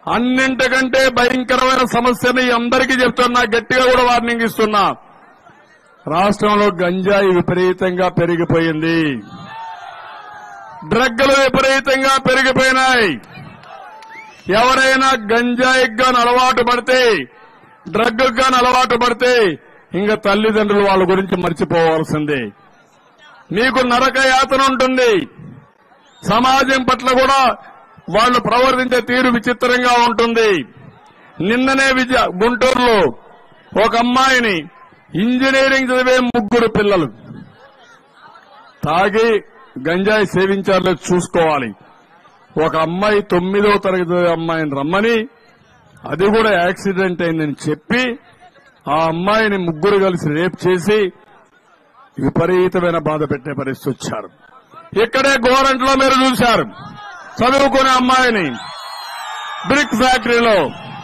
అన్నింటికంటే భయంకరమైన సమస్యని అందరికీ చెప్తున్నా గట్టిగా కూడా వార్నింగ్ ఇస్తున్నా రాష్ట్రంలో గంజాయి విపరీతంగా పెరిగిపోయింది డ్రగ్గులు విపరీతంగా పెరిగిపోయినాయి ఎవరైనా గంజాయికి గాని అలవాటు పడితే డ్రగ్ గాని అలవాటు పడితే ఇంకా తల్లిదండ్రులు వాళ్ళ గురించి మర్చిపోవాల్సిందే మీకు నరక యాతన ఉంటుంది సమాజం పట్ల కూడా వాళ్ళు ప్రవర్తించే తీరు విచిత్రంగా ఉంటుంది నిన్ననే విద్య గుంటూరులో ఒక అమ్మాయిని ఇంజనీరింగ్ చదివే ముగ్గురు పిల్లలు తాగి గంజాయి సేవించారో చూసుకోవాలి ఒక అమ్మాయి తొమ్మిదో తరగతి చదివే అమ్మాయిని రమ్మని అది కూడా యాక్సిడెంట్ అయిందని చెప్పి ఆ అమ్మాయిని ముగ్గురు కలిసి రేప్ చేసి విపరీతమైన బాధ పెట్టే పరిస్థితి వచ్చారు ఇక్కడే గోరంట్లో మీరు చూశారు చదువుకునే అమ్మాయిని బ్రిక్ ఫ్యాక్టరీలో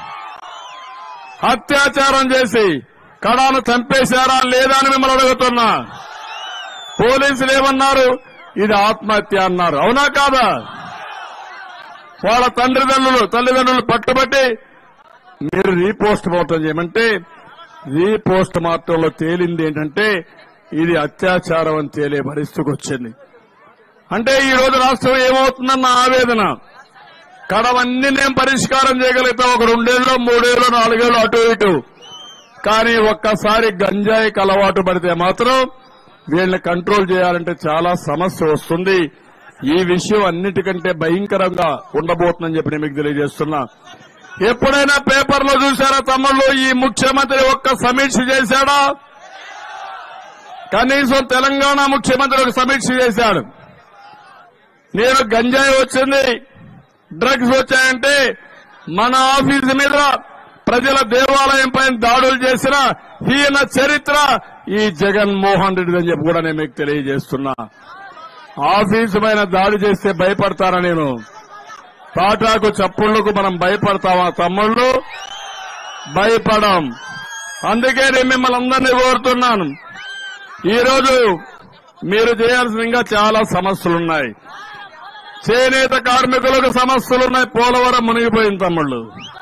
అత్యాచారం చేసి కడాను చంపేశారా లేదా అని మిమ్మల్ని అడుగుతున్నా పోలీసులు ఏమన్నారు ఇది ఆత్మహత్య అన్నారు అవునా కాదా వాళ్ళ తండ్రిదండ్రులు తల్లిదండ్రులు పట్టుబట్టి మీరు రీపోస్ట్ మార్టం చేయమంటే రీపోస్ట్ మార్టంలో తేలింది ఏంటంటే ఇది అత్యాచారం అని తేలే పరిస్థితికి వచ్చింది అంటే ఈ రోజు రాష్ట్రం ఏమవుతుందన్న ఆవేదన కడవన్నీ నేను పరిష్కారం చేయగలుగుతాం ఒక రెండేళ్ళు మూడేళ్ళు నాలుగేళ్ళు అటు ఇటు కానీ ఒక్కసారి గంజాయికి అలవాటు పడితే మాత్రం వీళ్ళని కంట్రోల్ చేయాలంటే చాలా సమస్య వస్తుంది ఈ విషయం అన్నిటికంటే భయంకరంగా ఉండబోతుందని చెప్పి నేను మీకు తెలియజేస్తున్నా ఎప్పుడైనా పేపర్లో చూసారా తమ్ముళ్ళు ఈ ముఖ్యమంత్రి ఒక్క సమీక్ష చేశాడా కనీసం తెలంగాణ ముఖ్యమంత్రి ఒక సమీక్ష చేశాడు నేను గంజాయి వచ్చింది డ్రగ్స్ వచ్చాయంటే మన ఆఫీసు మీద ప్రజల దేవాలయం పైన దాడులు చేసిన హీన చరిత్ర ఈ జగన్మోహన్ రెడ్డి అని చెప్పి కూడా నేను మీకు తెలియజేస్తున్నా ఆఫీసు పైన దాడి చేస్తే భయపడతారా నేను తాటాకు చప్పుళ్లకు మనం భయపడతామా తమ్ముళ్ళు భయపడం అందుకే నేను మిమ్మల్ని అందరినీ కోరుతున్నాను ఈరోజు మీరు చేయాల్సిన ఇంకా చాలా సమస్యలున్నాయి చేనేత కార్మికులకు సమస్యలున్నాయి పోలవరం మునిగిపోయింది తమ్ముళ్ళు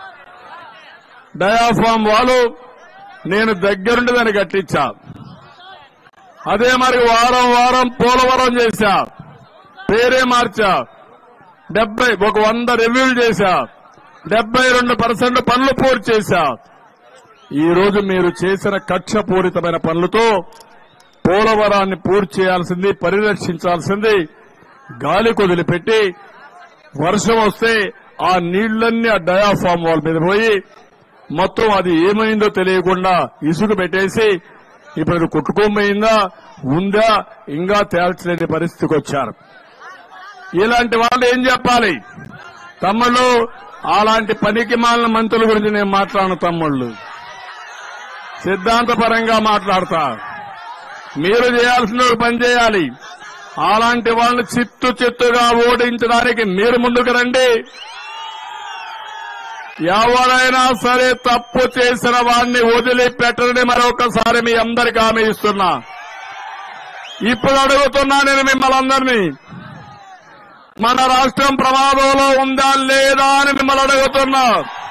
డయాఫామ్ వాళ్ళు నేను దగ్గరుండి దాన్ని కట్టించా అదే మరి వారం వారం పోలవరం చేశా పేరే మార్చా డెబ్బై ఒక వంద రివ్యూలు చేశా డెబ్బై రెండు పర్సెంట్ పనులు పూర్తి చేశా ఈ రోజు మీరు చేసిన కక్షపూరితమైన పనులతో పోలవరాన్ని పూర్తి చేయాల్సింది పరిరక్షించాల్సింది గాలి కొదిలిపెట్టి వర్షం వస్తే ఆ నీళ్లన్నీ ఆ డయాఫామ్ వాల్ మీద పోయి మొత్తం అది ఏమైందో తెలియకుండా ఇసుక పెట్టేసి ఇప్పుడు అది కొట్టుకోమైందా ఉందా ఇంకా తేల్చలేని పరిస్థితికి వచ్చారు ఇలాంటి వాళ్ళు ఏం చెప్పాలి తమ్ముళ్ళు అలాంటి పనికి మాలిన మంత్రుల గురించి నేను మాట్లాడను తమ్ముళ్ళు సిద్ధాంతపరంగా మాట్లాడతా మీరు చేయాల్సిన ఒక పని చేయాలి అలాంటి వాళ్ళని చిత్తు చిత్తుగా ఓడించడానికి మీరు ముందుకు రండి ఎవరైనా సరే తప్పు చేసిన వాడిని వదిలిపెట్టరని మరొకసారి మీ అందరికి హామీ ఇస్తున్నా ఇప్పుడు అడుగుతున్నా నేను మిమ్మల్ని అందరినీ మన రాష్ట్రం ప్రమాదంలో ఉందా లేదా అని మిమ్మల్ని అడుగుతున్నా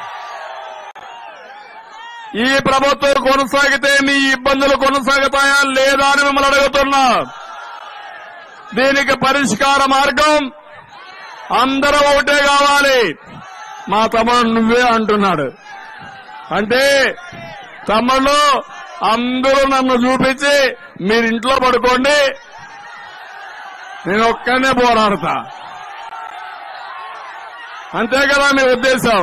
ఈ ప్రభుత్వం కొనసాగితే మీ ఇబ్బందులు కొనసాగుతాయా లేదా అని మిమ్మల్ని అడుగుతున్నా దీనికి పరిష్కార మార్గం అందరూ ఒకటే కావాలి మా తమ్ముడు నువ్వే అంటున్నాడు అంటే తమ్ముళ్ళు అందరూ నన్ను చూపించి మీరు ఇంట్లో పడుకోండి నేను ఒక్కనే పోరాడతా అంతే కదా మీ ఉద్దేశం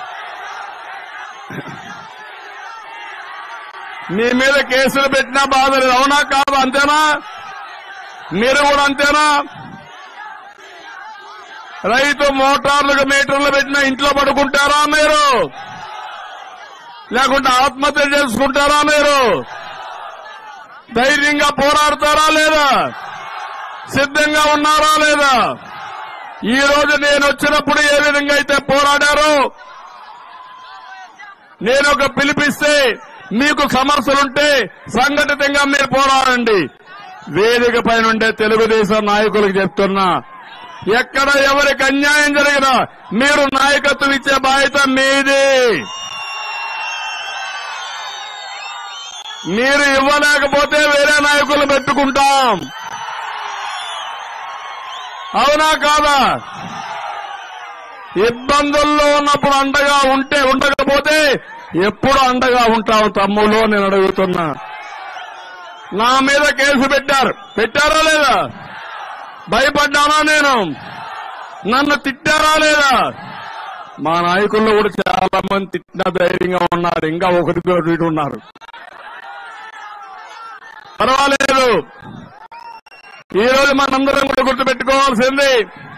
మీ మీద కేసులు పెట్టినా బాధ లేదు అవునా కాదు అంతేనా మీరు కూడా అంతేనా రైతు మోటార్లకు మీటర్లు పెట్టినా ఇంట్లో పడుకుంటారా మీరు లేకుంటే ఆత్మహత్య చేసుకుంటారా మీరు ధైర్యంగా పోరాడతారా లేదా సిద్ధంగా ఉన్నారా లేదా ఈ రోజు నేను వచ్చినప్పుడు ఏ విధంగా అయితే పోరాడారో నేను ఒక పిలిపిస్తే మీకు సమస్యలుంటే సంఘటితంగా మీరు పోరాడండి వేదిక పైన ఉండే తెలుగుదేశం నాయకులకు చెప్తున్నా ఎక్కడ ఎవరికి అన్యాయం జరిగినా మీరు నాయకత్వం ఇచ్చే బాధ్యత మీది మీరు ఇవ్వలేకపోతే వేరే నాయకులు పెట్టుకుంటాం అవునా కాదా ఇబ్బందుల్లో ఉన్నప్పుడు అండగా ఉంటే ఉండకపోతే ఎప్పుడు అండగా ఉంటావు తమ్ముళ్ళు నేను అడుగుతున్నా నా మీద కేసు పెట్టారు పెట్టారా లేదా భయపడ్డానా నేను నన్ను తిట్టారా లేదా మా నాయకుల్లో కూడా చాలా మంది తిట్టిన ధైర్యంగా ఉన్నారు ఇంకా ఒకరితో ఇటు ఉన్నారు పర్వాలేదు ఈ రోజు మనందరం కూడా గుర్తుపెట్టుకోవాల్సింది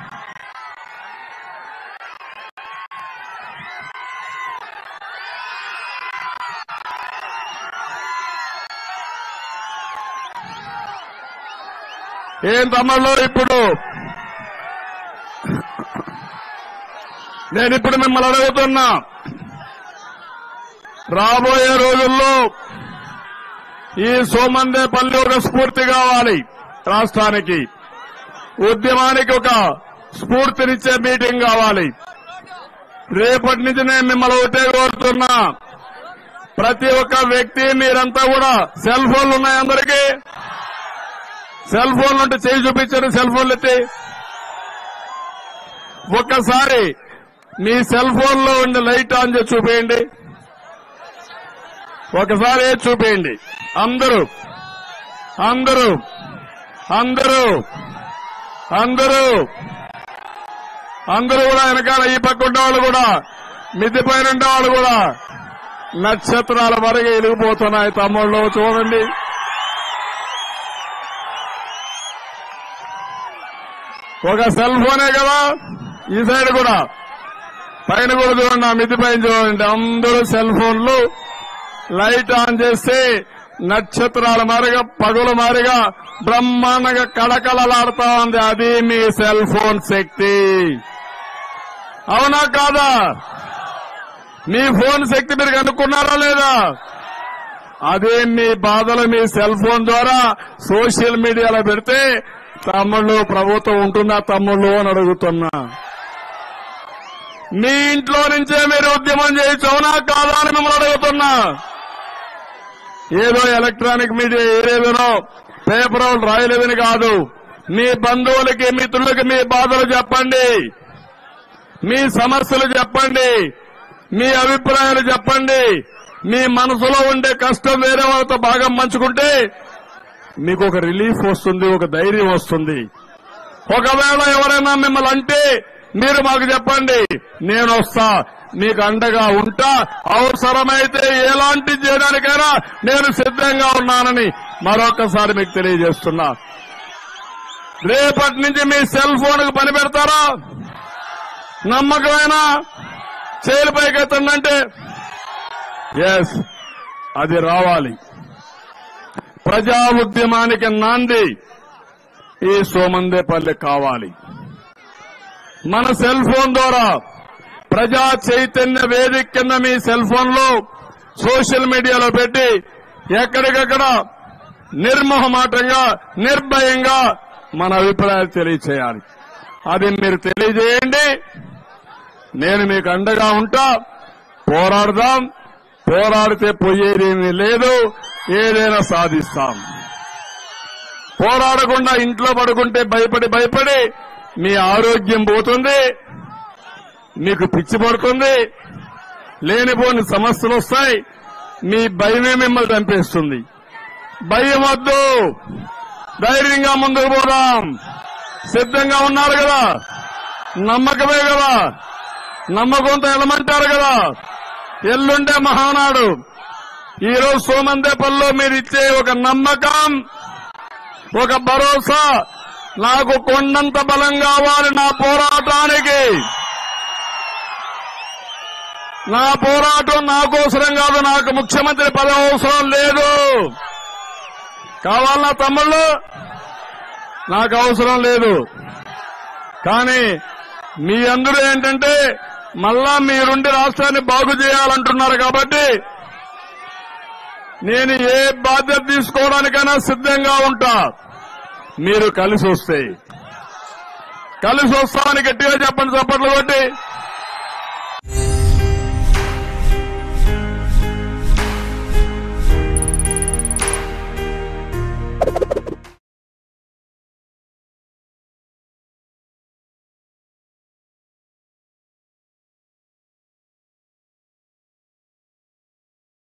ఏం తమ్ముళ్ళు ఇప్పుడు నేను ఇప్పుడు మిమ్మల్ని అడుగుతున్నా రాబోయే రోజుల్లో ఈ సోమందేపల్లి ఒక స్ఫూర్తి కావాలి రాష్ట్రానికి ఉద్యమానికి ఒక స్ఫూర్తినిచ్చే మీటింగ్ కావాలి రేపటి నుంచి నేను మిమ్మల్ని ఒకటే కోరుతున్నా ప్రతి ఒక్క వ్యక్తి మీరంతా కూడా సెల్ ఫోన్లు ఉన్నాయి అందరికీ సెల్ ఫోన్లు ఉంటే చేయి చూపించారు సెల్ ఫోన్లు ఎత్తి ఒక్కసారి మీ సెల్ ఫోన్ లో ఉండే లైట్ ఆన్ చేసి చూపేయండి ఒకసారి వేసి చూపేయండి అందరూ అందరూ అందరూ అందరూ అందరూ కూడా వెనకాల ఈ పక్క ఉండే వాళ్ళు కూడా మిద్ది పైన ఉండే వాళ్ళు కూడా నక్షత్రాల వరకు ఎలిగిపోతున్నాయి తమ్ముళ్ళు చూడండి ఒక సెల్ ఫోనే కదా ఈ సైడ్ కూడా పైన కూడా చూడండి ఆ మిద్ది పైన చూడండి అందరూ సెల్ ఫోన్లు లైట్ ఆన్ చేస్తే నక్షత్రాల మారిగా పగుల మారిగా బ్రహ్మాండంగా కళకళలాడుతా ఉంది అది మీ సెల్ ఫోన్ శక్తి అవునా కాదా మీ ఫోన్ శక్తి మీరు కనుక్కున్నారా లేదా అదే మీ బాధలు మీ సెల్ ఫోన్ ద్వారా సోషల్ మీడియాలో పెడితే తమ్ముళ్ళు ప్రభుత్వం ఉంటుందా తమ్ముళ్ళు అని అడుగుతున్నా మీ ఇంట్లో నుంచే మీరు ఉద్యమం చేయొచ్చు అవునా కాదా అని మిమ్మల్ని అడుగుతున్నా ఏదో ఎలక్ట్రానిక్ మీడియా ఏదేదనో పేపర్ వాళ్ళు రాయలేదని కాదు మీ బంధువులకి మిత్రులకి మీ బాధలు చెప్పండి మీ సమస్యలు చెప్పండి మీ అభిప్రాయాలు చెప్పండి మీ మనసులో ఉండే కష్టం వేరే వాళ్ళతో బాగా పంచుకుంటే మీకు ఒక రిలీఫ్ వస్తుంది ఒక ధైర్యం వస్తుంది ఒకవేళ ఎవరైనా మిమ్మల్ని అంటే మీరు మాకు చెప్పండి నేను వస్తా మీకు అండగా ఉంటా అవసరమైతే ఎలాంటి చేయడానికైనా నేను సిద్ధంగా ఉన్నానని మరొకసారి మీకు తెలియజేస్తున్నా రేపటి నుంచి మీ సెల్ ఫోన్ కు పని పెడతారా నమ్మకమైన చేలు పైకెత్తందంటే ఎస్ అది రావాలి ప్రజా ఉద్యమానికి నాంది ఈ సోమందేపల్లి కావాలి మన సెల్ ఫోన్ ద్వారా ప్రజా చైతన్య వేదిక కింద మీ సెల్ ఫోన్ లో సోషల్ మీడియాలో పెట్టి ఎక్కడికక్కడ నిర్మోహమాటంగా నిర్భయంగా మన అభిప్రాయాలు తెలియచేయాలి అది మీరు తెలియజేయండి నేను మీకు అండగా ఉంటా పోరాడదాం పోరాడితే పోయేదేమీ లేదు ఏదైనా సాధిస్తాం పోరాడకుండా ఇంట్లో పడుకుంటే భయపడి భయపడి మీ ఆరోగ్యం పోతుంది మీకు పిచ్చి పడుతుంది లేనిపోని సమస్యలు వస్తాయి మీ భయమే మిమ్మల్ని చంపేస్తుంది భయం వద్దు ధైర్యంగా ముందుకు పోదాం సిద్ధంగా ఉన్నారు కదా నమ్మకమే కదా నమ్మకంతో వెళ్ళమంటారు కదా ఎల్లుండే మహానాడు ఈ రోజు సోమందేపల్లిలో మీరు ఇచ్చే ఒక నమ్మకం ఒక భరోసా నాకు కొండంత బలం కావాలి నా పోరాటానికి నా పోరాటం నా కోసరం కాదు నాకు ముఖ్యమంత్రి పదవి అవసరం లేదు కావాలన్నా తమ్ముళ్ళు నాకు అవసరం లేదు కానీ మీ అందరూ ఏంటంటే మళ్ళా మీరుండి రాష్ట్రాన్ని బాగు చేయాలంటున్నారు కాబట్టి నేను ఏ బాధ్యత తీసుకోవడానికైనా సిద్ధంగా ఉంటా మీరు కలిసి వస్తే కలిసి వస్తామని గట్టిగా చెప్పండి చప్పట్లు కొట్టి